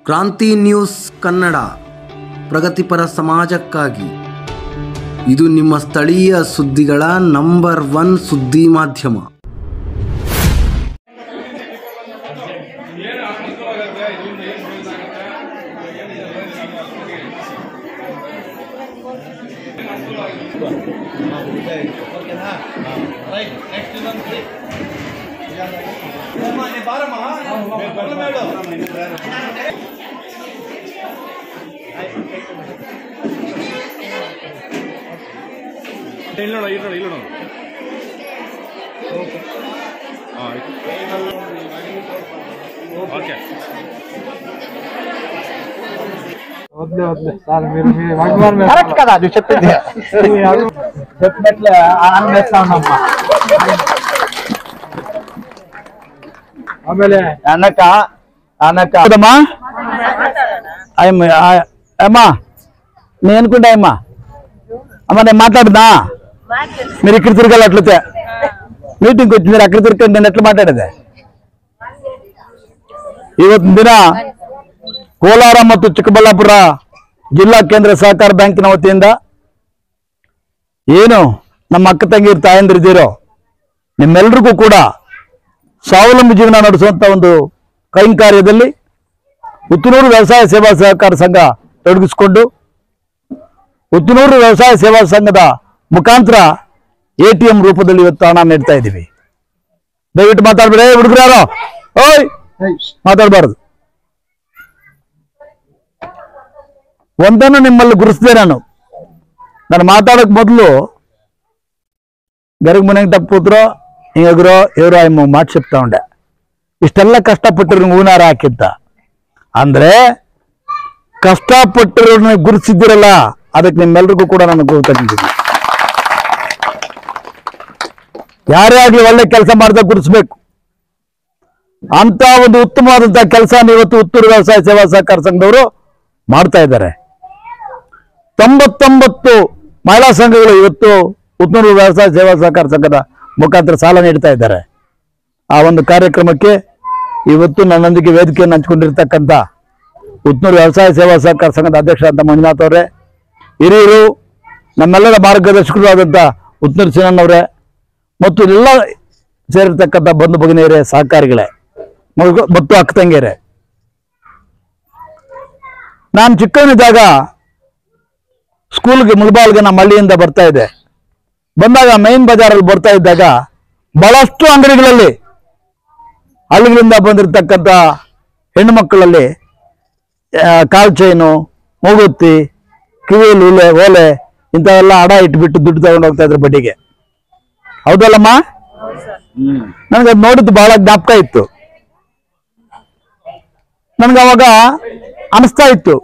ಕ್ರಾಂತಿ ನ್ಯೂಸ್ ಕನ್ನಡ ಪ್ರಗತಿಪರ ಸಮಾಜಕ್ಕಾಗಿ ಇದು ನಿಮ್ಮ ಸ್ಥಳೀಯ ಸುದ್ದಿಗಳ ನಂಬರ್ ಒನ್ ಸುದ್ದಿ ಮಾಧ್ಯಮ ಇಲ್ಲಿ ನೋಡು ಇಲ್ಲಿ ನೋಡು ಇಲ್ಲಿ ನೋಡು ఆ, ఓకే వద్దులే వద్దులే సార్ మీరు మీరు భగవాన్ మీద కరెక్ట్ కదా నువ్వు చెప్పింది చెప్పినట్లే ఆనంద వేస్తా ఉన్నామ్మా ఆಮೇಲೆ అనక అనక అమ్మా అమ్మా నేను అనుకుంటా అమ్మా అమ్మ నేను మాట్లాడుదా మీరు ఇక్కడ తిరగాలి అట్లయితే మీటింగ్కి వచ్చి మీరు అక్కడ తిరగండి నేను ఎట్లా మాట్లాడేది ಇವತ್ತಿನ ದಿನ ಕೋಲಾರ ಮತ್ತು ಚಿಕ್ಕಬಳ್ಳಾಪುರ ಜಿಲ್ಲಾ ಕೇಂದ್ರ ಸಹಕಾರ ಬ್ಯಾಂಕಿನ ವತಿಯಿಂದ ಏನು ನಮ್ಮ ಅಕ್ಕ ತಂಗಿರು ತಾಯಂದಿರಿದ್ದೀರೋ ನಿಮ್ಮೆಲ್ರಿಗೂ ಕೂಡ ಸ್ವಾವಲಂಬಿ ಜೀವನ ನಡೆಸುವಂತ ಒಂದು ಕೈಂಕಾರ್ಯದಲ್ಲಿ ಉತ್ತನೂರು ವ್ಯವಸಾಯ ಸೇವಾ ಸಹಕಾರ ಸಂಘ ತೊಡಗಿಸಿಕೊಂಡು ಉತ್ತನೂರು ವ್ಯವಸಾಯ ಸೇವಾ ಸಂಘದ ಮುಖಾಂತರ ಎ ಟಿ ಎಂ ರೂಪದಲ್ಲಿ ಇವತ್ತು ಹಣ ನೀಡ್ತಾ ಇದ್ದೀವಿ ದಯವಿಟ್ಟು ಮಾತಾಡ್ಬೇಡಿ ಹುಡುಗರು ಯಾರೋ ಓಯ್ ಮಾತಾಡಬಾರದು ಒಂದನ್ನು ನಿಮ್ಮಲ್ಲಿ ಗುರುತಿಸಿದೆ ನಾನು ನಾನು ಮಾತಾಡಕ್ ಮೊದಲು ಗರಗ್ ಮನೆಗೆ ತಪ್ಪುತ್ರೋ ಹಿಂಗಾಗ್ರೋ ಇವ್ರು ಆಯ್ಮ ಮಾತು చెప్తా ఉండే ಇಷ್ಟೆಲ್ಲ ಕಷ್ಟಪಟ್ಟಿರೋ ಹೂನಾರ ಹಾಕಿದ್ದ ಅಂದ್ರೆ ಕಷ್ಟಪಟ್ಟಿರೋರ್ನ ಗುರುತಿಸಿದ್ದೀರಲ್ಲ ಅದಕ್ಕೆ ನಿಮ್ಮೆಲ್ರಿಗೂ ಕೂಡ ನಾನು ಗುರುತಿದ್ದೀನಿ ಯಾರೇ ಆಗ್ಲಿ ಒಳ್ಳೆ ಕೆಲಸ ಮಾಡಿದ ಗುರುತಿಸ್ಬೇಕು ಅಂತ ಒಂದು ಉತ್ತಮವಾದಂತಹ ಕೆಲಸ ಇವತ್ತು ಉತ್ತೂರು ವ್ಯವಸಾಯ ಸೇವಾ ಸಹಕಾರ ಸಂಘದವರು ಮಾಡ್ತಾ ಇದ್ದಾರೆ ತೊಂಬತ್ತೊಂಬತ್ತು ಮಹಿಳಾ ಸಂಘಗಳು ಇವತ್ತು ಉತ್ತೂರು ವ್ಯವಸಾಯ ಸೇವಾ ಸಹಕಾರ ಸಂಘದ ಮುಖಾಂತರ ಸಾಲ ನೀಡ್ತಾ ಇದ್ದಾರೆ ಆ ಒಂದು ಕಾರ್ಯಕ್ರಮಕ್ಕೆ ಇವತ್ತು ನನ್ನೊಂದಿಗೆ ವೇದಿಕೆಯನ್ನು ಹಂಚಿಕೊಂಡಿರ್ತಕ್ಕಂಥ ಉತ್ನೂರು ವ್ಯವಸಾಯ ಸೇವಾ ಸಹಕಾರ ಸಂಘದ ಅಧ್ಯಕ್ಷ ಅಂತ ಮಂಜುನಾಥ್ ಅವರೇ ಹಿರಿಯರು ನಮ್ಮೆಲ್ಲರ ಮಾರ್ಗದರ್ಶಕರು ಆದಂಥ ಉತ್ನೂರು ಸಿನಣ್ಣವರೇ ಮತ್ತು ಎಲ್ಲ ಸೇರಿರ್ತಕ್ಕಂಥ ಬಂಧು ಭಗಿನಿಯರೇ ಸಹಕಾರಿಗಳೇ ಮಗು- ಮತ್ತು ಅಕ್ಕ ತಂಗಿಯರೇ ನಾನು ಚಿಕ್ಕವನಿದ್ದಾಗ ಸ್ಕೂಲ್ಗೆ ಮುಳಬಾಲ್ಗೆ ನಮ್ಮ ಹಳ್ಳಿಯಿಂದ ಬರ್ತಾ ಇದ್ದೆ ಬಂದಾಗ ಮೈನ್ ಬಜಾರಲ್ಲಿ ಬರ್ತಾ ಇದ್ದಾಗ ಬಹಳಷ್ಟು ಅಂಗಡಿಗಳಲ್ಲಿ ಹಳ್ಳಿಗಳಿಂದ ಬಂದಿರತಕ್ಕಂಥ ಹೆಣ್ಣು ಮಕ್ಕಳಲ್ಲಿ ಆ, ಕಾಲ್ ಚೈನು ಮೂಗುತ್ತಿ ಕಿವಿಯಲ್ಲಿ ಉಲೆ ಓಲೆ ಇಂಥವೆಲ್ಲ ಅಡ ಇಟ್ಬಿಟ್ಟು ದುಡ್ಡು ತಗೊಂಡು ಹೋಗ್ತಾ ಇದ್ರು ಬಡ್ಡಿಗೆ ಹೌದಲ್ಲಮ್ಮ ನನಗೆ ಅದು ನೋಡಿದ್ದು ಬಹಳ ಜ್ಞಾಪಕ ಇತ್ತು ನನಗೆ ಅವಾಗ ಅನಿಸ್ತಾ ಇತ್ತು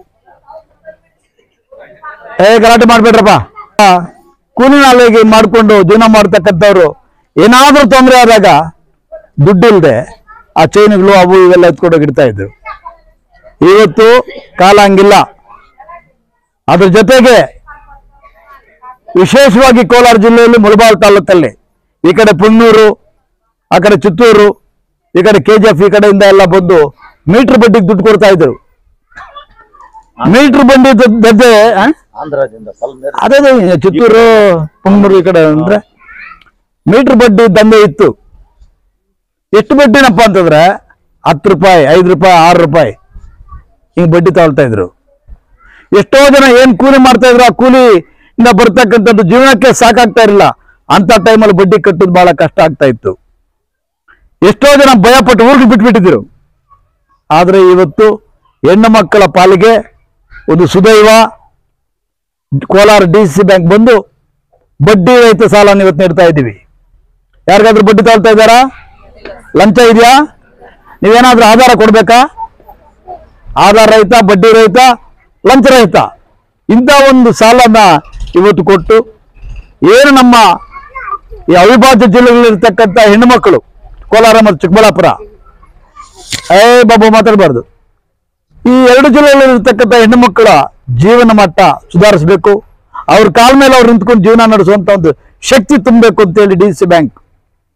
ಏ ಗಲಾಟೆ ಮಾಡ್ಬೇಡ್ರಪ್ಪ ಆ, ಕೂಲಿ ನಾಲಿಗೆ ಮಾಡ್ಕೊಂಡು ಜೀವನ ಮಾಡ್ತಕ್ಕಂಥವ್ರು ಏನಾದ್ರೂ ತೊಂದರೆ ಆದಾಗ ದುಡ್ಡಿಲ್ದೆ ಆ ಚೈನ್ಗಳು ಅವು ಇವೆಲ್ಲ ಎತ್ಕೊಂಡೋಗಿ ಇಡ್ತಾ ಇದ್ರು ಇವತ್ತು ಕಾಲ ಹಂಗಿಲ್ಲ ಅದ್ರ ಜೊತೆಗೆ ವಿಶೇಷವಾಗಿ ಕೋಲಾರ ಜಿಲ್ಲೆಯಲ್ಲಿ ಮುಳಬಾಲ್ ತಾಲೂಕಲ್ಲಿ ಈ ಕಡೆ ಪುನ್ನೂರು ಆ ಕಡೆ ಚಿತ್ತೂರು ಈ ಕಡೆ ಕೆ ಜಿ ಎಫ್ ಈ ಕಡೆಯಿಂದ ಎಲ್ಲ ಬಂದು ಮೀಟರ್ ಬಡ್ಡಿಗೆ ದುಡ್ಡು ಕೊಡ್ತಾ ಇದ್ರು ಮೀಟರ್ ಬಂಡಿ ದ- ದದ್ದೆ ಆ? ಅದೇ ಅದೇ ಚಿತ್ತೂರು ಪುನ್ನೂರು ಈ ಕಡೆ ಅಂದ್ರೆ ಮೀಟರ್ ಬಡ್ಡಿ ದಂಧೆ ಇತ್ತು ಎಷ್ಟು ಬಡ್ಡಿನಪ್ಪ ಅಂತಂದ್ರೆ ಹತ್ತು ರೂಪಾಯಿ ಐದು ರೂಪಾಯಿ ಆರು ರೂಪಾಯಿ ಹಿಂಗ್ ಬಡ್ಡಿ ತಗೊಳ್ತಾ ಇದ್ರು ಎಷ್ಟೋ ಜನ ಏನ್ ಕೂಲಿ ಮಾಡ್ತಾ ಇದ್ರು ಆ ಕೂಲಿಯಿಂದ ಬರ್ತಕ್ಕಂಥದ್ದು ಜೀವನಕ್ಕೆ ಸಾಕಾಗ್ತಾ ಇರಲಿಲ್ಲ ಅಂತ ಟೈಮಲ್ಲಿ ಬಡ್ಡಿ ಕಟ್ಟೋದು ಬಹಳ ಕಷ್ಟ ಆಗ್ತಾ ಇತ್ತು ಎಷ್ಟೋ ಜನ ಭಯಪಟ್ಟು ಊರಿಗೆ ಬಿಟ್ಬಿಟ್ಟಿದ್ರು ಆದ್ರೆ ಇವತ್ತು ಹೆಣ್ಣು ಮಕ್ಕಳ ಪಾಲಿಗೆ ಒಂದು ಸುದೈವ ಕೋಲಾರ ಡಿ ಸಿ ಬ್ಯಾಂಕ್ ಬಂದು ಬಡ್ಡಿ ರಹಿತ ಸಾಲವನ್ನು ಇವತ್ತು ನೀಡ್ತಾ ಇದ್ದೀವಿ ಯಾರಿಗಾದ್ರೂ ಬಡ್ಡಿ ತಗೊಳ್ತಾ ಇದ್ದಾರಾ ಲಂಚ ಇದೆಯಾ ನೀವೇನಾದ್ರೂ ಆಧಾರ ಕೊಡ್ಬೇಕಾ ಆಧಾರ ರಹಿತ ಬಡ್ಡಿ ರಹಿತ ಲಂಚ ರಹಿತ ಇಂಥ ಒಂದು ಸಾಲನ ಇವತ್ತು ಕೊಟ್ಟು ಏನು ನಮ್ಮ ಈ ಅವಿಭಾಜ್ಯ ಜಿಲ್ಲೆಗಳಿರ್ತಕ್ಕಂಥ ಹೆಣ್ಣು ಮಕ್ಕಳು ಕೋಲಾರ ಮತ್ತು ಚಿಕ್ಕಬಳ್ಳಾಪುರ ಏ ಬಾಬು ಮಾತಾಡಬಾರ್ದು ಈ ಎರಡು ಜಿಲ್ಲೆಯಲ್ಲಿರ್ತಕ್ಕಂಥ ಹೆಣ್ಣು ಮಕ್ಕಳ ಜೀವನ ಮಟ್ಟ ಸುಧಾರಿಸಬೇಕು ಅವ್ರ ಕಾಲ ಮೇಲೆ ಅವ್ರು ನಿಂತ್ಕೊಂಡು ಜೀವನ ನಡೆಸುವಂತ ಒಂದು ಶಕ್ತಿ ತುಂಬಬೇಕು ಅಂತೇಳಿ ಡಿ ಸಿ ಬ್ಯಾಂಕ್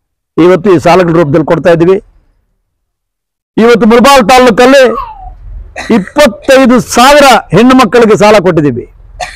ಇವತ್ತು ಈ ಸಾಲಗಳ ರೂಪದಲ್ಲಿ ಕೊಡ್ತಾ ಇದ್ದೀವಿ ಇವತ್ತು ಮುಳಬಾಲ್ ತಾಲೂಕಲ್ಲಿ ಇಪ್ಪತ್ತೈದು ಸಾವಿರ ಹೆಣ್ಣು ಮಕ್ಕಳಿಗೆ ಸಾಲ ಕೊಟ್ಟಿದ್ದೀವಿ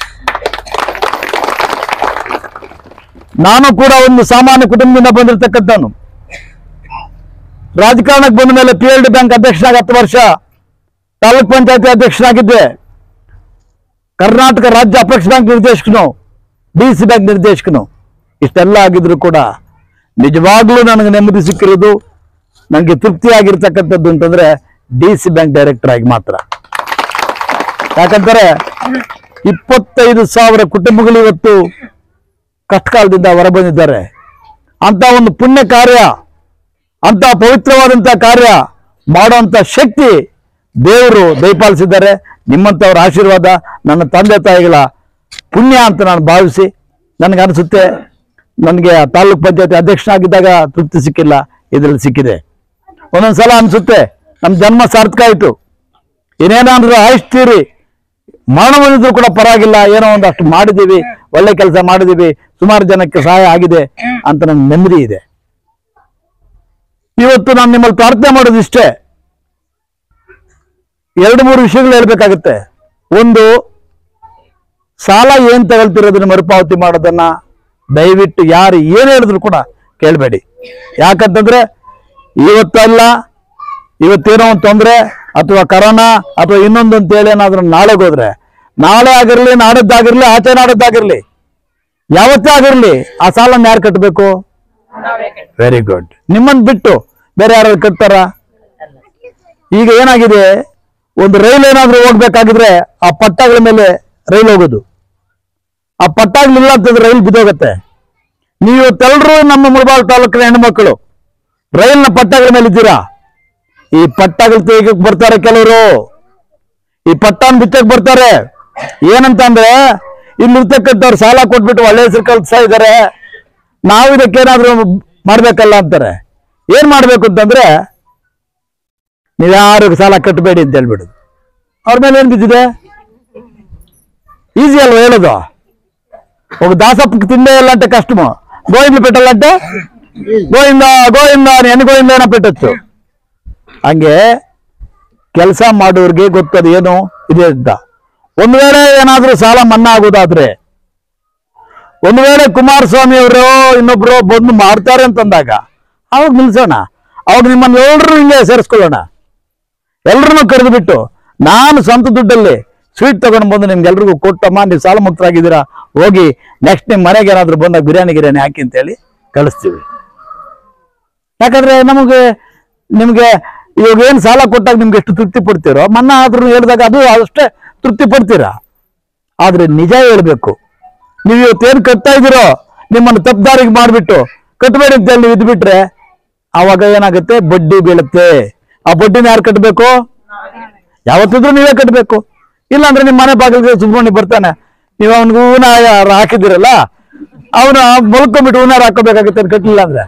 ನಾನು ಕೂಡ ಒಂದು ಸಾಮಾನ್ಯ ಕುಟುಂಬದಿಂದ ಬಂದಿರತಕ್ಕಂಥವನು ರಾಜಕಾರಣಕ್ಕೆ ಬಂದ ಮೇಲೆ ಪಿ ಎಲ್ ಡಿ ಬ್ಯಾಂಕ್ ಅಧ್ಯಕ್ಷನಾಗಿ ಹತ್ತು ವರ್ಷ ತಾಲೂಕ್ ಪಂಚಾಯತಿ ಅಧ್ಯಕ್ಷನಾಗಿದ್ದೆ ಕರ್ನಾಟಕ ರಾಜ್ಯ ಅಪೆಕ್ಸ್ ಬ್ಯಾಂಕ್ ನಿರ್ದೇಶಕನು ಡಿ ಸಿ ಬ್ಯಾಂಕ್ ನಿರ್ದೇಶಕನು ಇಷ್ಟೆಲ್ಲ ಆಗಿದ್ರು ಕೂಡ ನಿಜವಾಗ್ಲೂ ನನಗೆ ನೆಮ್ಮದಿ ಸಿಕ್ಕಿರೋದು ನನಗೆ ತೃಪ್ತಿಯಾಗಿರ್ತಕ್ಕಂಥದ್ದು ಅಂತಂದ್ರೆ ಡಿ ಸಿ ಬ್ಯಾಂಕ್ ಡೈರೆಕ್ಟರ್ ಆಗಿ ಮಾತ್ರ ಯಾಕಂತಾರೆ ಇಪ್ಪತ್ತೈದು ಸಾವಿರ ಕುಟುಂಬಗಳು ಇವತ್ತು ಕಷ್ಟಕಾಲದಿಂದ ಹೊರಬಂದಿದ್ದಾರೆ ಅಂತ ಒಂದು ಪುಣ್ಯ ಕಾರ್ಯ ಅಂತ ಪವಿತ್ರವಾದಂತ ಕಾರ್ಯ ಮಾಡುವಂತ ಶಕ್ತಿ ದೇವರು ದಯಪಾಲಿಸಿದ್ದಾರೆ ನಿಮ್ಮಂಥವ್ರ ಆಶೀರ್ವಾದ ನನ್ನ ತಂದೆ ತಾಯಿಗಳ ಪುಣ್ಯ ಅಂತ ನಾನು ಭಾವಿಸಿ ನನಗೆ ಅನಿಸುತ್ತೆ ನನಗೆ ಆ ತಾಲೂಕ್ ಪಂಚಾಯತಿ ಅಧ್ಯಕ್ಷನಾಗಿದ್ದಾಗ ತೃಪ್ತಿ ಸಿಕ್ಕಿಲ್ಲ ಇದರಲ್ಲಿ ಸಿಕ್ಕಿದೆ ಒಂದೊಂದ್ಸಲ ಅನಿಸುತ್ತೆ ನಮ್ಮ ಜನ್ಮ ಸಾರ್ಥಕ ಆಯಿತು ಏನೇನಾದ್ರೂ ಆಯಿಸ್ತೀರಿ ಮರಣ ಬಂದಿದ್ರು ಕೂಡ ಪರವಾಗಿಲ್ಲ ಏನೋ ಒಂದಷ್ಟು ಮಾಡಿದ್ದೀವಿ ಒಳ್ಳೆ ಕೆಲಸ ಮಾಡಿದ್ದೀವಿ ಸುಮಾರು ಜನಕ್ಕೆ ಸಹಾಯ ಆಗಿದೆ ಅಂತ ನನಗೆ ನೆಮ್ಮದಿ ಇದೆ ಇವತ್ತು ನಾನು ನಿಮ್ಮಲ್ಲಿ ಪ್ರಾರ್ಥನೆ ಮಾಡೋದು ಇಷ್ಟೇ ಎರಡು ಮೂರು ವಿಷಯಗಳು ಹೇಳ್ಬೇಕಾಗುತ್ತೆ ಒಂದು ಸಾಲ ಏನ್ ತಗೊಳ್ತಿರೋದನ್ನ ಮರುಪಾವತಿ ಮಾಡೋದನ್ನ ದಯವಿಟ್ಟು ಯಾರು ಏನ್ ಹೇಳಿದ್ರು ಕೂಡ ಕೇಳಬೇಡಿ ಯಾಕಂತಂದ್ರೆ ಇವತ್ತಲ್ಲ ಇವತ್ತೇನೋ ಒಂದು ತೊಂದರೆ ಅಥವಾ ಕರೋನಾ ಅಥವಾ ಇನ್ನೊಂದು ಅಂತ ಹೇಳಿ ಏನಾದ್ರೂ ನಾಳೆಗೆ ಹೋದ್ರೆ ನಾಳೆ ಆಗಿರ್ಲಿ ನಾಡದ್ದಾಗಿರ್ಲಿ ಆಚೆ ನಾಡದ್ದಾಗಿರ್ಲಿ ಯಾವತ್ತೇ ಆಗಿರ್ಲಿ ಆ ಸಾಲನ ಯಾರು ಕಟ್ಟಬೇಕು ವೆರಿ ಗುಡ್ ನಿಮ್ಮನ್ನ ಬಿಟ್ಟು ಬೇರೆ ಯಾರು ಕಟ್ತಾರ ಈಗ ಏನಾಗಿದೆ ಒಂದು ರೈಲ್ ಏನಾದ್ರೂ ಹೋಗ್ಬೇಕಾಗಿದ್ರೆ ಆ ಪಟ್ಟಗಳ ಮೇಲೆ ರೈಲ್ ಹೋಗೋದು ಆ ಪಟ್ಟಾಗ್ಲಿಲ್ಲ ಅಂತಂದ್ರೆ ರೈಲ್ ಬಿದ್ದೋಗತ್ತೆ ನೀವು ಇವತ್ತೆಲ್ಲರೂ ನಮ್ಮ ಮುಳಬಾಲ್ ತಾಲೂಕಿನ ಹೆಣ್ಮಕ್ಳು ರೈಲ್ನ ಪಟ್ಟಗಳ ಮೇಲೆ ಇದ್ದೀರಾ ಈ ಪಟ್ಟಗಳು ತೆಗಿಯಕ್ ಬರ್ತಾರೆ ಕೆಲವರು ಈ ಪಟ್ಟಾನ್ ಬಿಚ್ಚಕ್ ಬರ್ತಾರೆ ಏನಂತ ಅಂದ್ರೆ ಇಲ್ಲಿರ್ತಕ್ಕಂಥವ್ರು ಸಾಲ ಕೊಟ್ಬಿಟ್ಟು ಒಳ್ಳೆ ಹೆಸರು ಕಲ್ಸ್ತಾ ಇದ್ದಾರೆ ನಾವು ಇದಕ್ಕೇನಾದ್ರೂ ಮಾಡ್ಬೇಕಲ್ಲ ಅಂತಾರೆ ಏನ್ ಮಾಡ್ಬೇಕು ಅಂತಂದ್ರೆ ನೀವ್ಯಾರು ಸಾಲ ಕಟ್ಟಬೇಡಿ ಅಂತ ಹೇಳ್ಬಿಡುದು ಅವ್ರ ಮೇಲೆ ಏನ್ ಬಿದ್ದಿದೆ ಈಸಿ ಅಲ್ವಾ ಹೇಳೋದು ఒక దాసప్పకి తిండే అంటే కష్టము గోవిందలు పెట్టాలంటే గోవింద గోవింద అని ఎన్ని గోవిందైనా పెట్టచ్చు ಹಂಗೆ ಕೆಲಸ ಮಾಡೋರ್ಗೆ ಗೊತ್ತದು ಏನು ಇದೆ ಅಂತ ಒಂದು ವೇಳೆ ಏನಾದ್ರೂ ಸಾಲ ಮನ್ನಾ ಆಗೋದಾದ್ರೆ ಒಂದು ವೇಳೆ ಕುಮಾರಸ್ವಾಮಿ ಅವರು ಇನ್ನೊಬ್ರು ಬಂದು ಮಾಡ್ತಾರೆ ಅಂತಂದಾಗ ಅವಾಗ ನಿಲ್ಸೋಣ ಅವಾಗ ನಿಮ್ಮನ್ನ ಎಲ್ಲರೂ ಹಿಂಗೆ ಸೇರಿಸ್ಕೊಳ್ಳೋಣ ಎಲ್ರನ್ನೂ ಕರೆದು ಬಿಟ್ಟು ನಾನು ಸ್ವಂತ ದುಡ್ಡಲ್ಲಿ ಸ್ವೀಟ್ ತಗೊಂಡು ಬಂದು ನಿಮ್ಗೆಲ್ರಿಗೂ ಕೊಟ್ಟಮ್ಮ ನೀವು ಸಾಲ ಮುಕ್ತರಾಗಿದ್ದೀರಾ ಹೋಗಿ ನೆಕ್ಸ್ಟ್ ನಿಮ್ಮ ಮನೆಗೆ ಏನಾದ್ರು ಬಂದಾಗ ಬಿರಿಯಾನಿ ಗಿರಿಯಾನಿ ಹಾಕಿ ಅಂತೇಳಿ ಕಳಿಸ್ತೀವಿ ಯಾಕಂದ್ರೆ ನಮಗೆ ನಿಮ್ಗೆ ಇವಾಗ ಏನು ಸಾಲ ಕೊಟ್ಟಾಗ ನಿಮ್ಗೆ ಎಷ್ಟು ತೃಪ್ತಿ ಪಡ್ತೀರೋ ಮನ್ನಾ ಆದ್ರೂ ಹೇಳಿದಾಗ ಅದು ಅಷ್ಟೇ ತೃಪ್ತಿ ಪಡ್ತೀರಾ ಆದ್ರೆ ನಿಜ ಹೇಳ್ಬೇಕು ನೀವು ಇವತ್ತೇನು ಕಟ್ತಾ ಇದ್ದೀರೋ ನಿಮ್ಮನ್ನು ತಪ್ಪದಾರಿಗೆ ಮಾಡಿಬಿಟ್ಟು ಕಟ್ಟಬೇಡಿ ಅಂತ ಹೇಳಿ ಇದ್ಬಿಟ್ರೆ ಆವಾಗ ಏನಾಗುತ್ತೆ ಬಡ್ಡಿ ಬೀಳುತ್ತೆ ಆ ಬಡ್ಡಿನ ಯಾರು ಕಟ್ಟಬೇಕು ಯಾವತ್ತಿದ್ರು ನೀವೇ ಕಟ್ಟಬೇಕು ಇಲ್ಲಾಂದ್ರೆ ನಿಮ್ಮ ಮನೆ ಬಾಗಿಲಿಗೆ ಸುಬ್ರಹ್ಮಣ್ಯ ಬರ್ತಾನೆ ನೀವು ಅವನಿಗೆ ಹೂವಿನ ಹಾರ ಹಾಕಿದಿರಲ್ಲ ಅವನು ಮಲ್ಕೊಂಡ್ಬಿಟ್ಟು ಹೂವಿನ ಹಾರ ಹಾಕೋಬೇಕಾಗುತ್ತೆ ಅವ್ನು ಕಟ್ಟಲಿಲ್ಲ ಅಂದ್ರೆ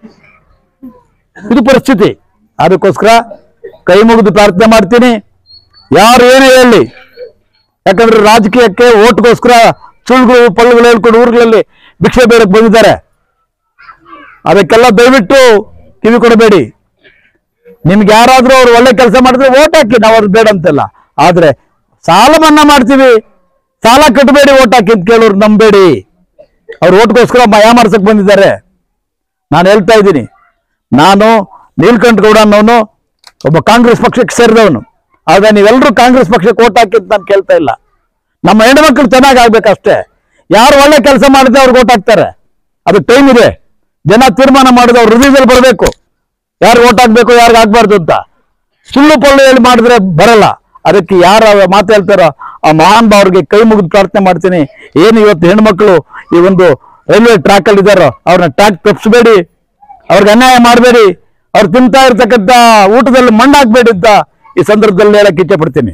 ಇದು ಪರಿಸ್ಥಿತಿ ಅದಕ್ಕೋಸ್ಕರ ಕೈ ಮುಗಿದು ಪ್ರಾರ್ಥನೆ ಮಾಡ್ತೀನಿ ಯಾರು ಏನೇ ಹೇಳಿ ಯಾಕಂದ್ರೆ ರಾಜಕೀಯಕ್ಕೆ ಓಟ್ಗೋಸ್ಕರ ಸುಳ್ಳುಗಳು ಪಳ್ಳುಗಳು ಹೇಳ್ಕೊಂಡು ಊರುಗಳಲ್ಲಿ ಭಿಕ್ಷೆ ಬೇಡಕ್ಕೆ ಬಂದಿದ್ದಾರೆ ಅದಕ್ಕೆಲ್ಲ ದಯವಿಟ್ಟು ಕಿವಿ ಕೊಡಬೇಡಿ ನಿಮ್ಗೆ ಯಾರಾದ್ರೂ ಅವ್ರು ಒಳ್ಳೆ ಕೆಲಸ ಮಾಡಿದ್ರೆ ಓಟ್ ಹಾಕಿ ನಾವು ಅದು ಬೇಡ ಅಂತೆಲ್ಲ ಆದ್ರೆ ಸಾಲ ಮನ್ನಾ ಮಾಡ್ತೀವಿ ಸಾಲ ಕಟ್ಟಬೇಡಿ ಓಟ್ ಹಾಕಿ ಅಂತ ಕೇಳೋರು ನಂಬೇಡಿ ಅವ್ರು ಓಟ್ಗೋಸ್ಕರ ಮಯ ಮಾಡ್ಸಕ್ ಬಂದಿದ್ದಾರೆ ನಾನು ಹೇಳ್ತಾ ಇದ್ದೀನಿ ನಾನು ನೀಲ್ಕಂಠ ಗೌಡ ಅನ್ನೋನು ಒಬ್ಬ ಕಾಂಗ್ರೆಸ್ ಪಕ್ಷಕ್ಕೆ ಸೇರಿದವನು ಆದ್ರೆ ನೀವೆಲ್ಲರೂ ಕಾಂಗ್ರೆಸ್ ಪಕ್ಷಕ್ಕೆ ಓಟ್ ಹಾಕಿ ಅಂತ ನಾನು ಕೇಳ್ತಾ ಇಲ್ಲ ನಮ್ಮ ಹೆಣ್ಮಕ್ಳು ಚೆನ್ನಾಗಿ ಆಗ್ಬೇಕಷ್ಟೇ ಯಾರು ಒಳ್ಳೆ ಕೆಲಸ ಮಾಡಿದ್ರೆ ಅವ್ರಿಗೆ ಓಟ್ ಹಾಕ್ತಾರೆ ಅದು ಟೈಮ್ ಇದೆ ಜನ ತೀರ್ಮಾನ ಮಾಡಿದ್ರೆ ಅವ್ರ ಹೃದಯದಲ್ಲಿ ಬರಬೇಕು ಯಾರು ಓಟ್ ಹಾಕ್ಬೇಕು ಯಾರಿಗೆ ಹಾಕ್ಬಾರ್ದು ಅಂತ ಸುಳ್ಳು ಪಳ್ಳು ಹೇಳಿ ಮಾಡಿದ್ರೆ ಬರಲ್ಲ ಅದಕ್ಕೆ ಯಾರು ಮಾತು ಹೇಳ್ತಾರೋ ಆ ಮಹಾನ್ ಭಾವ್ರಿಗೆ ಕೈ ಮುಗಿದು ಪ್ರಾರ್ಥನೆ ಮಾಡ್ತೀನಿ ಏನು ಇವತ್ತು ಹೆಣ್ಮಕ್ಳು ಈ ಒಂದು ರೈಲ್ವೆ ಟ್ರ್ಯಾಕ್ ಅಲ್ಲಿ ಇದ್ದಾರೋ ಅವ್ರನ್ನ ಟ್ರ್ಯಾಕ್ ತಪ್ಪಿಸ್ಬೇಡಿ ಅವ್ರಿಗೆ ಅನ್ಯಾಯ ಮಾಡಬೇಡಿ ಅವ್ರು ತಿಂತಾ ಇರ್ತಕ್ಕಂಥ ಊಟದಲ್ಲಿ ಮಣ್ಣು ಹಾಕ್ಬೇಡಿ ಅಂತ ಈ ಸಂದರ್ಭದಲ್ಲಿ ಹೇಳಕ್ ಇಚ್ಛೆ ಪಡ್ತೀನಿ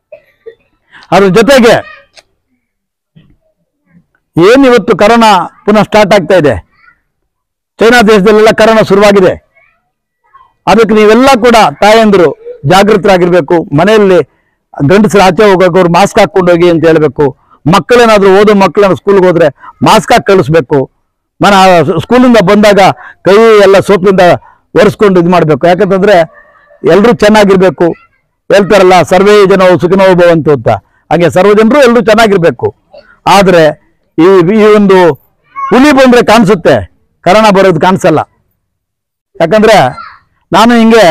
ಅದ್ರ ಜೊತೆಗೆ ಏನ್ ಇವತ್ತು ಕರೋನಾ ಪುನಃ ಸ್ಟಾರ್ಟ್ ಆಗ್ತಾ ಇದೆ ಚೈನಾ ದೇಶದಲ್ಲೆಲ್ಲ ಕರೋನಾ ಶುರುವಾಗಿದೆ ಅದಕ್ಕೆ ನೀವೆಲ್ಲ ಕೂಡ ತಾಯಂದಿರು ಜಾಗೃತರಾಗಿರ್ಬೇಕು ಮನೆಯಲ್ಲಿ ಗಂಡಸರು ಆಚೆ ಹೋಗೋಕೆ ಅವ್ರು ಮಾಸ್ಕ್ ಹಾಕೊಂಡು ಹೋಗಿ ಅಂತ ಹೇಳ್ಬೇಕು ಮಕ್ಕಳೇನಾದ್ರೂ ಓದೋ ಮಕ್ಕಳನ್ನ ಸ್ಕೂಲ್ಗೆ ಹೋದ್ರೆ ಮಾಸ್ಕ್ ಹಾಕಿ ಕಳಿಸ್ಬೇಕು ಮನ ಸ್ಕೂಲಿಂದ ಬಂದಾಗ ಕೈ ಎಲ್ಲ ಸೋಪಿಂದ ಒರೆಸ್ಕೊಂಡು ಇದು ಮಾಡ್ಬೇಕು ಯಾಕಂತಂದ್ರೆ ಎಲ್ಲರೂ ಚೆನ್ನಾಗಿರ್ಬೇಕು ಹೇಳ್ತಾರಲ್ಲ ಸರ್ವೇ ಜನ ಸುಖಿನೋ ಭವಂತು ಅಂತ ಹಾಗೆ ಸರ್ವ ಜನರು ಎಲ್ಲರೂ ಚೆನ್ನಾಗಿರ್ಬೇಕು ಆದ್ರೆ ಈ ಈ ಒಂದು ಹುಲಿ ಬಂದ್ರೆ ಕಾಣಿಸುತ್ತೆ ಕರೋನಾ ಬರೋದು ಕಾಣಿಸಲ್ಲ ಯಾಕಂದ್ರೆ ನಾನು ಹಿಂಗೆ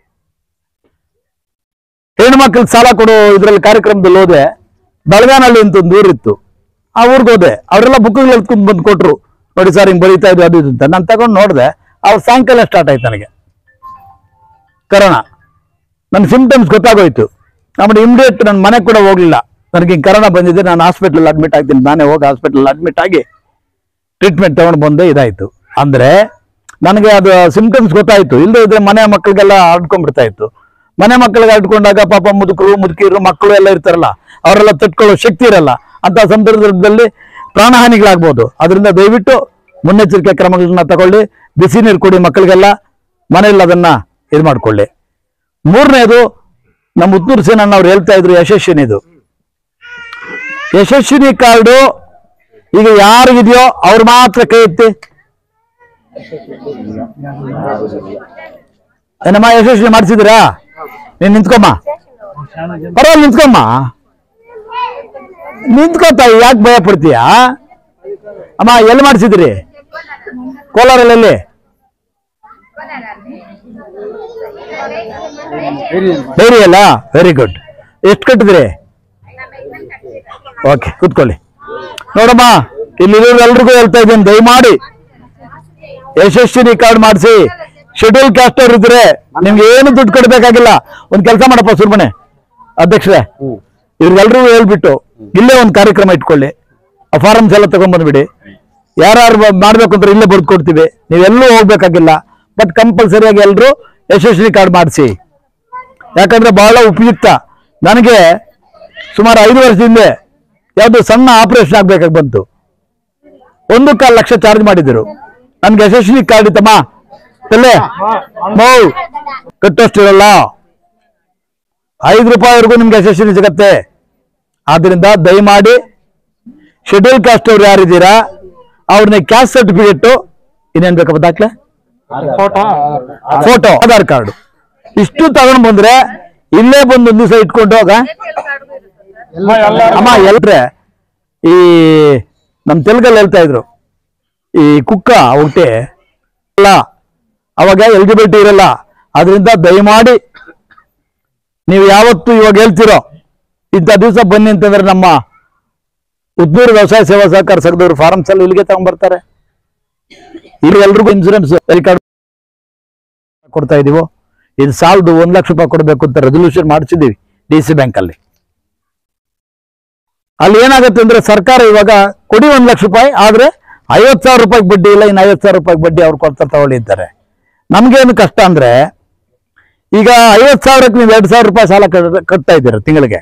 ಹೆಣ್ಮಕ್ಳಿಗೆ ಸಾಲ ಕೊಡೋ ಇದ್ರಲ್ಲಿ ಕಾರ್ಯಕ್ರಮದಲ್ಲಿ ಹೋದೆ ಬೆಳಗಾನಹಳ್ಳಿ ಅಂತ ಒಂದು ಊರಿತ್ತು ಆ ಊರಿಗೆ ಹೋದೆ ಅವರೆಲ್ಲ ಬುಕ್ಗಳು ಎತ್ಕೊಂಡು ಬಂದು ಕೊಟ್ರು ನೋಡಿ ಸರ್ ಹಿಂಗೆ ಬರೀತಾ ಇದ್ವಿ ಅದು ಇದು ಅಂತ ನಾನು ತಗೊಂಡು ನೋಡಿದೆ ಅವ್ರು ಸಾಯಂಕಾಲ ಸ್ಟಾರ್ಟ್ ಆಯ್ತು ನನಗೆ ಕರೋನಾ ನನ್ನ ಸಿಂಪ್ಟಮ್ಸ್ ಗೊತ್ತಾಗೋಯ್ತು ಆಮೇಲೆ ಇಮಿಡಿಯೇಟ್ ನನ್ನ ಮನೆಗೆ ಕೂಡ ಹೋಗ್ಲಿಲ್ಲ ನನಗೆ ಹಿಂಗೆ ಕರೋನಾ ಬಂದಿದೆ ನಾನು ಹಾಸ್ಪಿಟಲ್ ಅಡ್ಮಿಟ್ ಆಗ್ತೀನಿ ನಾನೇ ಹೋಗಿ ಹಾಸ್ಪಿಟಲ್ ಅಡ್ಮಿಟ್ ಆಗಿ ಟ್ರೀಟ್ಮೆಂಟ್ ತಗೊಂಡು ಬಂದೆ ಇದಾಯ್ತು ಅಂದ್ರೆ ನನಗೆ ಅದು ಸಿಂಪ್ಟಮ್ಸ್ ಗೊತ್ತಾಯ್ತು ಇಲ್ಲದೆ ಇದ್ರೆ ಮನೆ ಮಕ್ಕಳಿಗೆಲ್ಲ ಹರಡ್ಕೊಂಡ್ಬಿಡ್ತಾ ಇತ್ತು ಮನೆ ಮಕ್ಕಳಿಗೆ ಹರಡ್ಕೊಂಡಾಗ ಪಾಪ ಮುದುಕರು ಮುದುಕಿರು ಮಕ್ಕಳು ಎಲ್ಲ ಇರ್ತಾರಲ್ಲ ಅವರೆಲ್ಲ ತಟ್ಕೊಳ್ಳೋ ಶಕ್ತಿ ಇರಲ್ಲ ಅಂತ ಸಂದರ್ಭದಲ್ಲಿ ಪ್ರಾಣಹಾನಿಗಳಾಗ್ಬೋದು ಅದರಿಂದ ದಯವಿಟ್ಟು ಮುನ್ನೆಚ್ಚರಿಕೆ ಕ್ರಮಗಳನ್ನ ತಗೊಳ್ಳಿ ಬಿಸಿ ನೀರು ಕೊಡಿ ಮಕ್ಕಳಿಗೆಲ್ಲ ಮನೆಯಲ್ಲಿ ಅದನ್ನ ಇದು ಮಾಡ್ಕೊಳ್ಳಿ ಮೂರನೇದು ನಮ್ಮ ಉತ್ತೂರು ಸೇನಣ್ಣ ಅವ್ರು ಹೇಳ್ತಾ ಇದ್ರು ಯಶಸ್ವಿನಿದು ಯಶಸ್ವಿನಿ ಕಾರ್ಡು ಈಗ ಯಾರಿಗಿದೆಯೋ ಅವ್ರು ಮಾತ್ರ ಕೈ ಎತ್ತಿ ಏನಮ್ಮ ಯಶಸ್ವಿ ಮಾಡಿಸಿದಿರಾ ನೀನ್ ನಿಂತ್ಕೊಮ್ಮ ಪರವಾಗಿಲ್ಲ ನಿಂತ್ಕೊಮ್ಮ ನಿಂತ್ಕೋತಾಯಿ ಯಾಕೆ ಭಯ ಪಡ್ತೀಯಾ ಅಮ್ಮ ಎಲ್ಲಿ ಮಾಡಿಸಿದ್ರಿ ಕೋಲಾರಲ್ಲಿ ಡೈರಿ ಅಲ್ಲ ವೆರಿ ಗುಡ್ ಎಷ್ಟು ಕಟ್ಟಿದ್ರಿ ಓಕೆ ಕೂತ್ಕೊಳ್ಳಿ ನೋಡಮ್ಮ ಇಲ್ಲಿ ಎಲ್ರಿಗೂ ಹೇಳ್ತಾ ಇದ್ದೀನಿ ದಯಮಾಡಿ ಯಶಸ್ವಿನಿ ಕಾರ್ಡ್ ಮಾಡಿಸಿ ಶೆಡ್ಯೂಲ್ ಕ್ಯಾಸ್ಟ್ ಅವ್ರು ಇದ್ರೆ ನಿಮ್ಗೆ ಏನು ದುಡ್ಡು ಕೊಡ್ಬೇಕಾಗಿಲ್ಲ ಒಂದ್ ಕೆಲಸ ಮಾಡಪ್ಪ ಸುರ್ಮನೆ ಅಧ್ಯಕ್ಷರೇ ಇವ್ರಿಗೆಲ್ರಿಗೂ ಹೇಳ್ಬಿಟ್ಟು ಇಲ್ಲೇ ಒಂದು ಕಾರ್ಯಕ್ರಮ ಇಟ್ಕೊಳ್ಳಿ ಆ ಫಾರಮ್ಸ್ ಎಲ್ಲ ತಗೊಂಡ್ಬಂದ್ಬಿಡಿ ಯಾರು ಮಾಡ್ಬೇಕು ಅಂದ್ರೆ ಇಲ್ಲೇ ಬರ್ದು ಕೊಡ್ತೀವಿ ನೀವೆಲ್ಲೂ ಹೋಗ್ಬೇಕಾಗಿಲ್ಲ ಬಟ್ ಕಂಪಲ್ಸರಿಯಾಗಿ ಎಲ್ಲರೂ ಯಶಸ್ವಿ ಕಾರ್ಡ್ ಮಾಡಿಸಿ ಯಾಕಂದ್ರೆ ಬಹಳ ಉಪಯುಕ್ತ ನನಗೆ ಸುಮಾರು ಐದು ವರ್ಷದಿಂದ ಯಾವ್ದು ಸಣ್ಣ ಆಪರೇಷನ್ ಆಗ್ಬೇಕಾಗಿ ಬಂತು ಒಂದು ಕಾಲು ಲಕ್ಷ ಚಾರ್ಜ್ ಮಾಡಿದ್ರು ನನ್ಗೆ ಯಶಸ್ವಿ ಕಾರ್ಡ್ ಇತ್ತಮ್ಮ ತಲೆ ಮೌ ಕಟ್ಟೋಷ್ಟಿರಲ್ಲ ಐದು ರೂಪಾಯಿವರೆಗೂ ನಿಮ್ಗೆ ಯಶಸ್ವಿನಿ ಸಿಗತ್ತೆ ಆದ್ರಿಂದ ದಯಮಾಡಿ ಶೆಡ್ಯೂಲ್ ಕಾಸ್ಟ್ ಅವ್ರು ಯಾರಿದ್ದೀರಾ ಅವ್ರನ್ನ ಕ್ಯಾಸ್ಟ್ ಸರ್ಟಿಫಿಕೇಟ್ ಇನ್ನೇನ್ ಬೇಕಪ್ಪ ದಾಖಲೆ ಫೋಟೋ ಫೋಟೋ ಆಧಾರ್ ಕಾರ್ಡ್ ಇಷ್ಟು ತಗೊಂಡ್ ಬಂದ್ರೆ ಇಲ್ಲೇ ಬಂದು ಒಂದ್ ದಿವಸ ಇಟ್ಕೊಂಡು ಹೋಗ ಅಮ್ಮ ಎಲ್ರೆ ಈ ನಮ್ ತೆಲುಗಲ್ಲಿ ಹೇಳ್ತಾ ಇದ್ರು ಈ ಕುಕ್ಕ ಹುಟ್ಟೆ ಅಲ್ಲ ಅವಾಗ ಎಲಿಜಿಬಿಲಿಟಿ ಇರಲ್ಲ ಅದರಿಂದ ದಯಮಾಡಿ ನೀವು ಯಾವತ್ತು ಇವಾಗ ಹೇಳ್ತಿರೋ ಇಂಥ ದಿವಸ ಬನ್ನಿ ಅಂತಂದ್ರೆ ನಮ್ಮ ಉದ್ನೂರು ವ್ಯವಸಾಯ ಸೇವಾ ಸಹಕಾರ ಸಂಘದವ್ರು ಫಾರ್ಮ್ಸ್ ಅಲ್ಲಿ ಇಲ್ಲಿಗೆ ತಗೊಂಡ್ಬರ್ತಾರೆ ಇಲ್ಲಿ ಎಲ್ರಿಗೂ ಇನ್ಸೂರೆನ್ಸ್ ಕಾರ್ಡ್ ಕೊಡ್ತಾ ಇದೀವೋ ಇದು ಸಾಲದು ಒಂದ್ ಲಕ್ಷ ರೂಪಾಯಿ ಕೊಡಬೇಕು ಅಂತ ರೆಸೊಲ್ಯೂಷನ್ ಮಾಡಿಸಿದೀವಿ ಡಿ ಸಿ ಬ್ಯಾಂಕ್ ಅಲ್ಲಿ ಅಲ್ಲಿ ಏನಾಗುತ್ತೆ ಅಂದ್ರೆ ಸರ್ಕಾರ ಇವಾಗ ಕೊಡಿ ಒಂದ್ ಲಕ್ಷ ರೂಪಾಯಿ ಆದ್ರೆ ಐವತ್ ಸಾವಿರ ರೂಪಾಯಿ ಬಡ್ಡಿ ಇಲ್ಲ ಇನ್ನು ಐವತ್ ಸಾವಿರ ರೂಪಾಯಿ ಬಡ್ಡಿ ಅವ್ರು ಕೊಡ್ತಾ ತಗೊಳ್ಳಿದ್ದಾರೆ ನಮ್ಗೇನು ಕಷ್ಟ ಅಂದ್ರೆ ಈಗ ಐವತ್ ಸಾವಿರಕ್ಕೆ ನೀವು ಎರಡ್ ಸಾವಿರ ರೂಪಾಯಿ ಸಾಲ ಕಟ್- ಕಟ್ತಾ ಇದ್ದೀರ ತಿಂಗಳಿಗೆ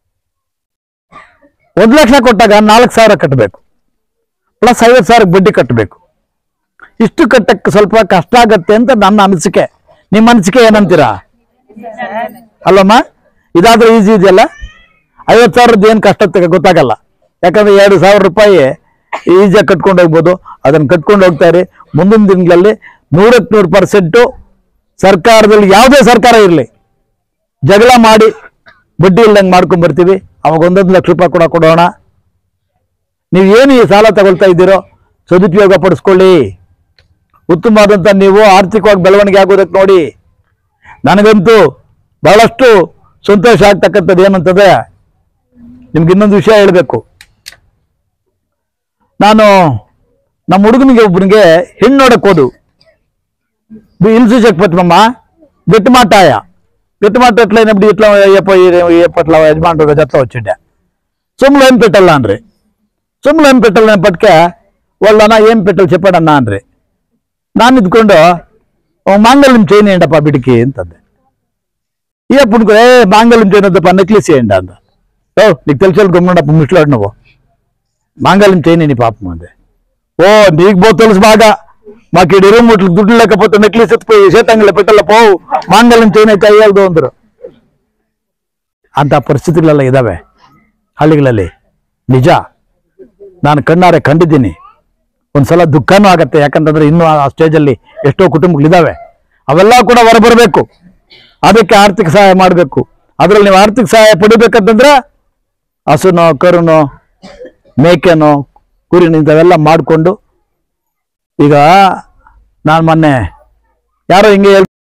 ಒಂದ್ ಲಕ್ಷ ಕೊಟ್ಟಾಗ ನಾಲ್ಕು ಸಾವಿರ ಕಟ್ಟಬೇಕು ಪ್ಲಸ್ ಐವತ್ ಸಾವಿರಕ್ಕೆ ಬಡ್ಡಿ ಕಟ್ಟಬೇಕು ಇಷ್ಟು ಕಟ್ಟಕ್ಕೆ ಸ್ವಲ್ಪ ಕಷ್ಟ ಆಗತ್ತೆ ಅಂತ ನನ್ನ ಅನಿಸಿಕೆ ನಿಮ್ಮ ಅನಿಸಿಕೆ ಏನಂತೀರಾ ಅಲ್ಲಮ್ಮ ಇದಾದ್ರೆ ಈಸಿ ಇದೆಯಲ್ಲ ಐವತ್ತು ಸಾವಿರದ್ದು ಏನು ಕಷ್ಟ ಅಂತ ಗೊತ್ತಾಗಲ್ಲ ಯಾಕಂದ್ರೆ ಎರಡು ಸಾವಿರ ರೂಪಾಯಿ ಈಸಿಯಾಗಿ ಕಟ್ಕೊಂಡು ಹೋಗ್ಬೋದು ಅದನ್ನು ಕಟ್ಕೊಂಡು ಹೋಗ್ತಾ ಇರಿ ಮುಂದಿನ ದಿನಗಳಲ್ಲಿ ನೂರಕ್ಕೆ ನೂರು ಪರ್ಸೆಂಟು ಸರ್ಕಾರದಲ್ಲಿ ಯಾವುದೇ ಸರ್ಕಾರ ಇರಲಿ ಜಗಳ ಮಾಡಿ ಬಡ್ಡಿ ಇಲ್ದಂಗೆ ಮಾಡ್ಕೊಂಡ್ ಬರ್ತೀವಿ ಅವಾಗ ಒಂದೊಂದು ಲಕ್ಷ ರೂಪಾಯಿ ಕೂಡ ಕೊಡೋಣ ನೀವು ಏನು ಈ ಸಾಲ ತಗೊಳ್ತಾ ಇದ್ದೀರೋ ಸದುಪಯೋಗ ಪಡಿಸ್ಕೊಳ್ಳಿ ಉತ್ತಮವಾದಂಥ ನೀವು ಆರ್ಥಿಕವಾಗಿ ಬೆಳವಣಿಗೆ ಆಗೋದಕ್ಕೆ ನೋಡಿ ನನಗಂತೂ ಬಹಳಷ್ಟು ಸಂತೋಷ ಆಗ್ತಕ್ಕಂಥದ್ದು ಏನಂತಂದ್ರೆ ನಿಮ್ಗೆ ಇನ್ನೊಂದು ವಿಷಯ ಹೇಳಬೇಕು ನಾನು ನಮ್ಮ ಹುಡುಗನಿಗೆ ಒಬ್ಬನಿಗೆ ಹೆಣ್ಣು ನೋಡಕ್ ಹೋದು ఇల్సు చెప్పొచ్చమ్మా గట్టిమాటాయ గట్టిమాట ఎట్లయినప్పుడు ఇట్లా ఎప్పట్లా యజమానుడు జట్లా వచ్చిండే సొమ్ములు ఏం పెట్టాలా అన్రి సొమ్ములు ఏం పెట్టాలనేప్పటికే వాళ్ళు అన్న ఏం పెట్టాలి చెప్పాడన్నా అన్రి ನಾನು ಇದ್ಕೊಂಡು "ಓ, ಮಾಂಗಲ್ಯಂ ಚೈನ್ ఏంటప్ప బిడికి ಅಂತಂದೆ ఈ అప్పుడు ఏ మాంగళ్యం చైన్ వద్దప్ప నెక్లెస్ చేయండి అంద ఓ నీకు తెలిసి గమ్మునప్ప ముట్లాడు నువ్వు మాంగళ్యం చైన్ నీ పాపం అందే ఓ నీకు బో తెలుసు బాగా మాకు ఈ రూమ్ ముట్లు దుడ్డు లేకపోతే నెక్లెస్ ఎత్తిపోయి చేతంగిలో పెట్టాల పోవు మాంగళ్యం చైన్ అయితే అయ్యాలదు ಅಂದ್ರು ಅಂತ ಪರಿಸ್ಥಿತಿಗಳೆಲ್ಲ ಇದಾವೆ ಹಳ್ಳಿಗಳಲ್ಲಿ ನಿಜ ನಾನು ಕಣ್ಣಾರೆ ಕಂಡಿದ್ದೀನಿ ಒಂದ್ಸಲ ದುಃಖನೂ ಆಗತ್ತೆ ಯಾಕಂತಂದ್ರೆ ಇನ್ನೂ ಆ ಸ್ಟೇಜಲ್ಲಿ ಎಷ್ಟೋ ಕುಟುಂಬಗಳಿದಾವೆ ಅವೆಲ್ಲ ಕೂಡ ಹೊರಬರಬೇಕು ಅದಕ್ಕೆ ಆರ್ಥಿಕ ಸಹಾಯ ಮಾಡಬೇಕು ಅದ್ರಲ್ಲಿ ನೀವು ಆರ್ಥಿಕ ಸಹಾಯ ಪಡಿಬೇಕಂತಂದ್ರೆ ಹಸುನೋ ಕರುನೋ ಮೇಕೆನೋ ಕುರಿನೋ ಇಂಥವೆಲ್ಲ ಮಾಡಿಕೊಂಡು ಈಗ ನಾನು ಮೊನ್ನೆ ಯಾರೋ ಹಿಂಗೆ ಹೇಳ್